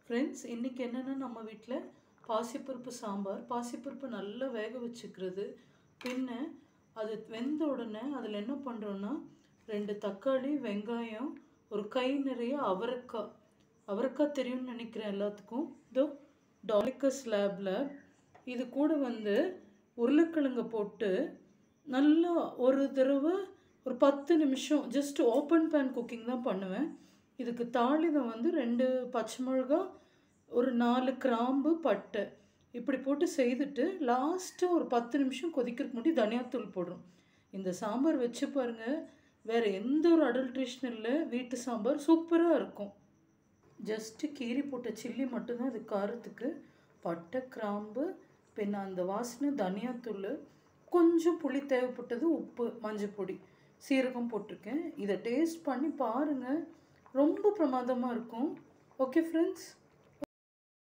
friends இன்றைக்கி என்னென்னா நம்ம வீட்டில் பாசிப்பருப்பு சாம்பார் பாசிப்பருப்பு நல்லா வேக வச்சுக்கிறது பின்ன அது வெந்த உடனே அதில் என்ன பண்ணுறோன்னா ரெண்டு தக்காளி வெங்காயம் ஒரு கை நிறைய அவரைக்காய் அவரைக்காய் தெரியும்னு நினைக்கிறேன் எல்லாத்துக்கும் இதோ டாலிக்கஸ் லேபில் இது கூட வந்து உருளைக்கிழங்க போட்டு நல்லா ஒரு தடவை ஒரு பத்து நிமிஷம் ஜஸ்ட் ஓப்பன் பேன் குக்கிங் தான் பண்ணுவேன் இதுக்கு தாளிதம் வந்து ரெண்டு பச்சை மிளகா ஒரு நாலு கிராம்பு பட்டை இப்படி போட்டு செய்துட்டு லாஸ்ட்டு ஒரு பத்து நிமிஷம் கொதிக்கிறதுக்கு முன்னாடி தனியாத்தூள் போடுறோம் இந்த சாம்பார் வச்சு பாருங்கள் வேறு எந்த ஒரு அடல்ட்ரேஷன் இல்லை வீட்டு சாம்பார் சூப்பராக இருக்கும் ஜஸ்ட்டு கீரி போட்ட சில்லி மட்டும்தான் இது காரத்துக்கு பட்டை கிராம்பு பின்ன அந்த வாசனை தனியாத்தூள் கொஞ்சம் புளி தேவைப்பட்டது உப்பு மஞ்சள் பொடி சீரகம் போட்டிருக்கேன் இதை டேஸ்ட் பண்ணி பாருங்கள் ரொம்ப பிரமாதமாக இருக்கும் ஓகே ஃப்ரெண்ட்ஸ்